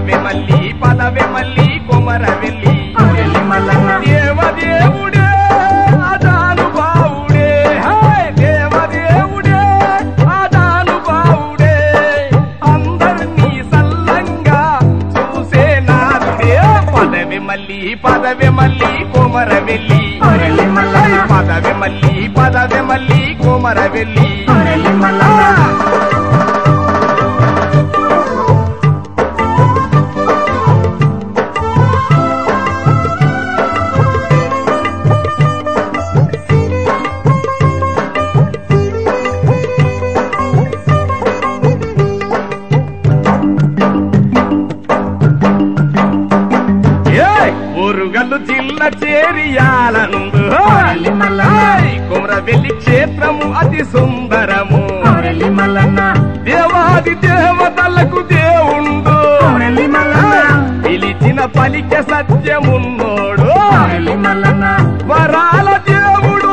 పదవి మల్లి పదవి మల్లి కొమర వెళ్ళి కొమరెల్లి మల్లన్న దేవదేవుడే అదానుభావుడే హాయ్ దేవదేవుడే అదానుభావుడే అందరినీ సల్లంగా చూసే నాదుడే పదవి మల్లి పదవి మల్లి కొమర వెళ్ళి కొమరెల్లి మల్లన్న పదవి మల్లి పదవి మల్లి కొమర వెళ్ళి కొమరెల్లి మల్లన్న ఏయ్! ఊరుగల్లు జిల్ల చేరియాలందు కొమరెల్లి మల్లన్న కుమరవెల్లి క్షేత్రము అతి సుందరము కొమరెల్లి మల్లన్న దేవాది దేవతలకు దేవుండు కొమరెల్లి మల్లన్న పిలిచిన పలిక సత్యమున్నోడు కొమరెల్లి మల్లన్న వరాల దేవుడు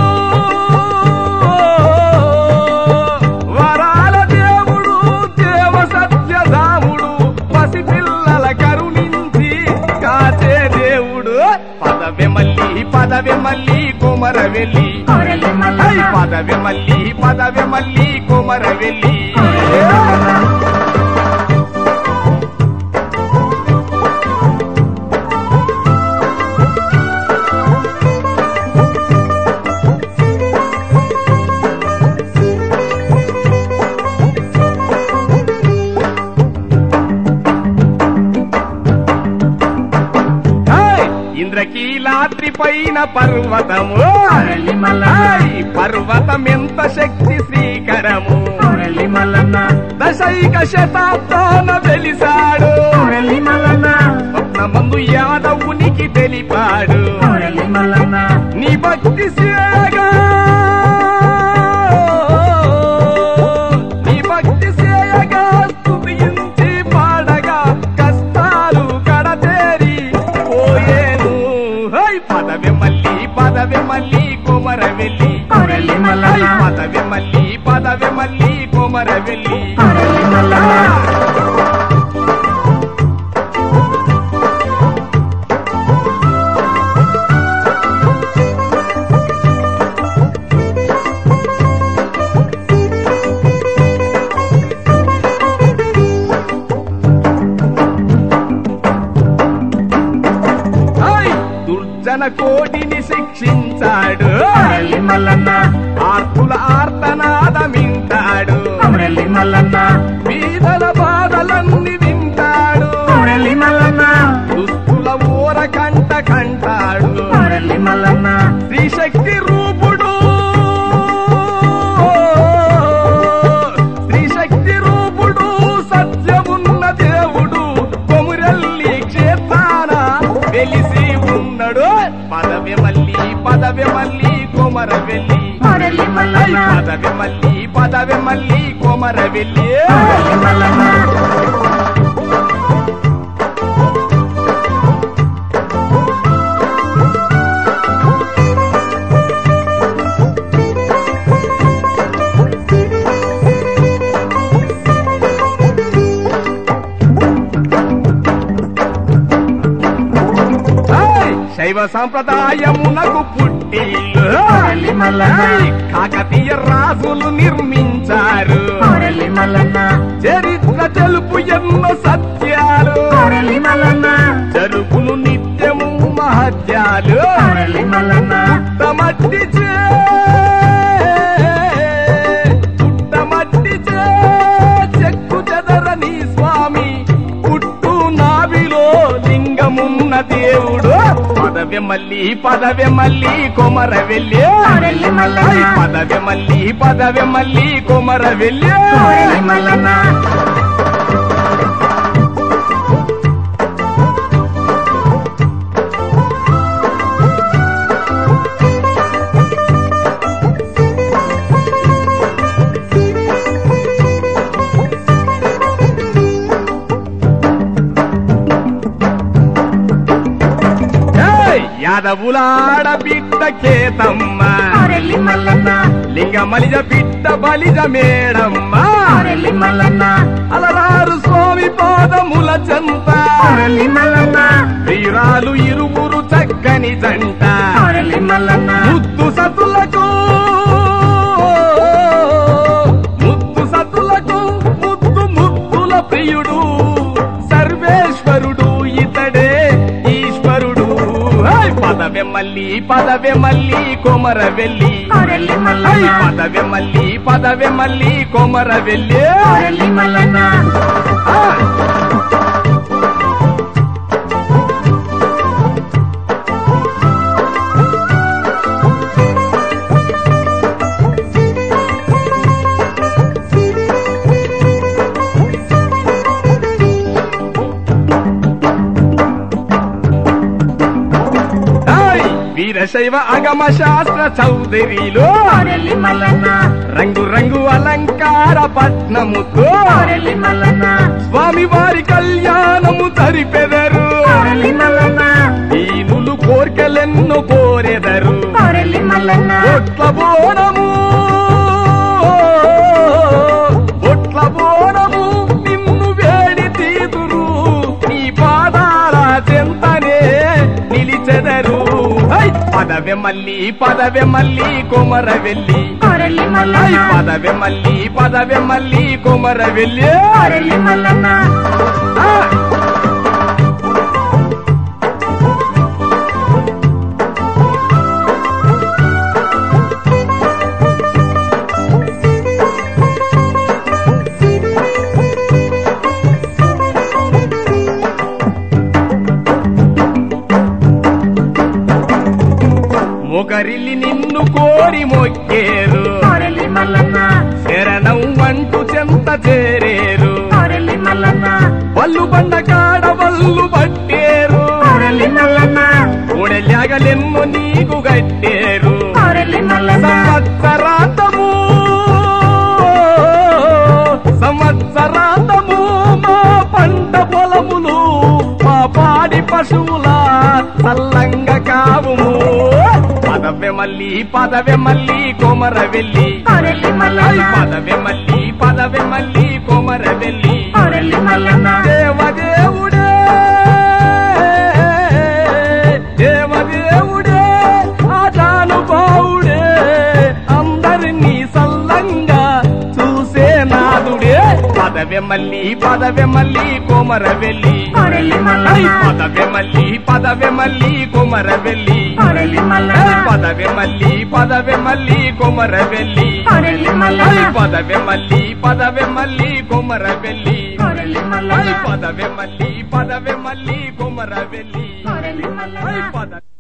వరాల దేవుడు దేవ సత్యధాముడు పసిపిల్లల కరుణించి కాచే దేవుడు పదవి మల్లి పదవి మల్లి కుమర వెళ్ళి కొమరెల్లి ఐ మల్లన్న పదవి మల్లి పదవి మల్లి కుమర వెళ్ళి ఐ ఇంద్రకీలాద్రి పైన పర్వతము కొమరెల్లి మల్లన్న ఐ పర్వతం ఎంత శక్తి శ్రీకరము కొమరెల్లి మల్లన్న దశైక శతాబ్దాన వెలిసాడు కొమరెల్లి మల్లన్న స్వప్నమందు యాదవునికి తెలిపాడు కొమరెల్లి మల్లన్న నీ భక్తి సేయగా నీ భక్తి సేయగా స్తుతించి పాడగా కష్టాలు కడతేరి పోయేను హై పదవి మల్లి పదవి మల్లి కొమర వెళ్ళి కొమరెల్లి హై మల్లన్న పదవి మల్లి పదవి మల్లి కొమర వెళ్ళి కొమరెల్లి మల్లన్న హై దుర్జన కోటిని శిక్షించాడు కొమరెల్లి మల్లన్న ఆర్తుల ఆర్తనాదమింటాడు కొమరెల్లి మల్లన్న బీదల బాధలన్నీ వింటాడు కొమరెల్లి మల్లన్న దుస్తుల ఊర కంట కంటాడు కొమరెల్లి మల్లన్న శ్రీశక్తి రూపుడు శ్రీశక్తి రూపుడు సత్యమున్న దేవుడు కొమురెల్లి క్షేత్రాన వెలిసి ఉన్నాడు పదవి మల్లి పదవి మల్లి కొమర వెళ్ళి కొమరెల్లి ఐ మల్లన్న పదవి మల్లి పదవి మల్లి కొమర వెళ్ళి కొమరెల్లి మల్లన్న ఏయ్! శైవ సంప్రదాయమునకు పుట్టిల్లు కొమరెల్లి మల్లన్న ఏయ్! కాకతీయ రాజులు నిర్మించారు కొమరెల్లి మల్లన్న చరిత్ర తెలుపు ఎన్నో సత్యాలు కొమరెల్లి మల్లన్న జరుగును నిత్యము మహత్యాలు కొమరెల్లి మల్లన్న పుట్టమట్టి చే పుట్టమట్టి చే చెక్కు చెదరని స్వామి పుట్టు నావిలో లింగమున్న దేవుడు పదవి మల్లి పదవి మల్లి కొమర వెళ్ళి కొమరెల్లి మల్లన్న పదవి మల్లి పదవి మల్లి కొమర వెళ్ళి కొమరెల్లి మల్లన్న ఏయ్! యాదవులాడ బిడ్డ కేతమ్మ కొమరెల్లి మల్లన్న లింగమలిజ బిడ్డ బలిజ మేడమ్మ కొమరెల్లి మల్లన్న అలరారు స్వామి పాదముల చెంత కొరలి మల్లన్న వీరాలు ఇరువురు చక్కని జంట కొరలి మల్లన్న ముద్దు సతులకు ముద్దు సతులకు ముద్దు ముద్దుల ప్రియుడు సర్వేశ్వరుడు ఇతడే ఈశ్వరుడు హై! పదవే మల్లి పదవే మల్లి కొమర వెళ్ళి కొరలి హై! మల్లన్న పదవే మల్లి పదవే మల్లి కొమర వెళ్ళి కొరలి మల్లన్న ఆ! హై! వీరశైవ అగమ శాస్త్ర చౌదరిలో కొరలి మల్లన్న రంగు రంగు అలంకార పట్నముతో కొరలి మల్లన్న స్వామి వారి కళ్యాణము తరిపెదరు కొరలి మల్లన్న దీనులు కోర్కెలెన్నో కోరెదరు కొరలి మల్లన్న ఒట్ల బోనము ఒట్ల బోనము నిన్ను వేడి తీదురు నీ పాదాల చెంతనే నిలిచెదరు హై! పదవె మల్లి పదవె మల్లి కొమర వెళ్ళి కొరలి హై! మల్లన్న పదవె మల్లి పదవె మల్లి కొమర వెళ్ళి కొరలి మల్లన్న ఆ! మొగరిల్లి నిన్ను కోరి మొక్కేరు కొరలి మల్లన్న శరణం అంటూ చెంత చేరేరు కొరలి మల్లన్న వల్లు బండ కాడ వల్లు పట్టేరు కొరలి మల్లన్న ఉడెలగలెన్ను నీకు గట్టేరు కొరలి మల్లన్న సంవత్సరాంతము సంవత్సరాంతము మా పంట పొలములు మా పాడి పశువుల సల్లంగా కావుము పదవె మల్లి పదవె మల్లి కొమర వెళ్ళి కొరలి మల్లన్న పదవె మల్లి పదవె మల్లి కొమర వెళ్ళి కొరలి మల్లన్న దేవదేవుడే దేవదేవుడే ఆజానుభావుడే అందరినీ సల్లంగా చూసే నాదుడే పదవె మల్లి పదవె మల్లి కొమర వెళ్ళి కొరలి ఐ మల్లన్న పదవె మల్లి పదవె మల్లి కొమర వెళ్ళి కొరలి ఐ మల్లన్న పదవె మల్లి పదవె మల్లి కొమర వెళ్ళి కొరలి ఐ మల్లన్న పదవె మల్లి పదవె మల్లి కొమర వెళ్ళి కొరలి ఐ మల్లన్న పదవె మల్లి పదవె మల్లి కొమర వెళ్ళి కొరలి ఐ మల్లన్న పద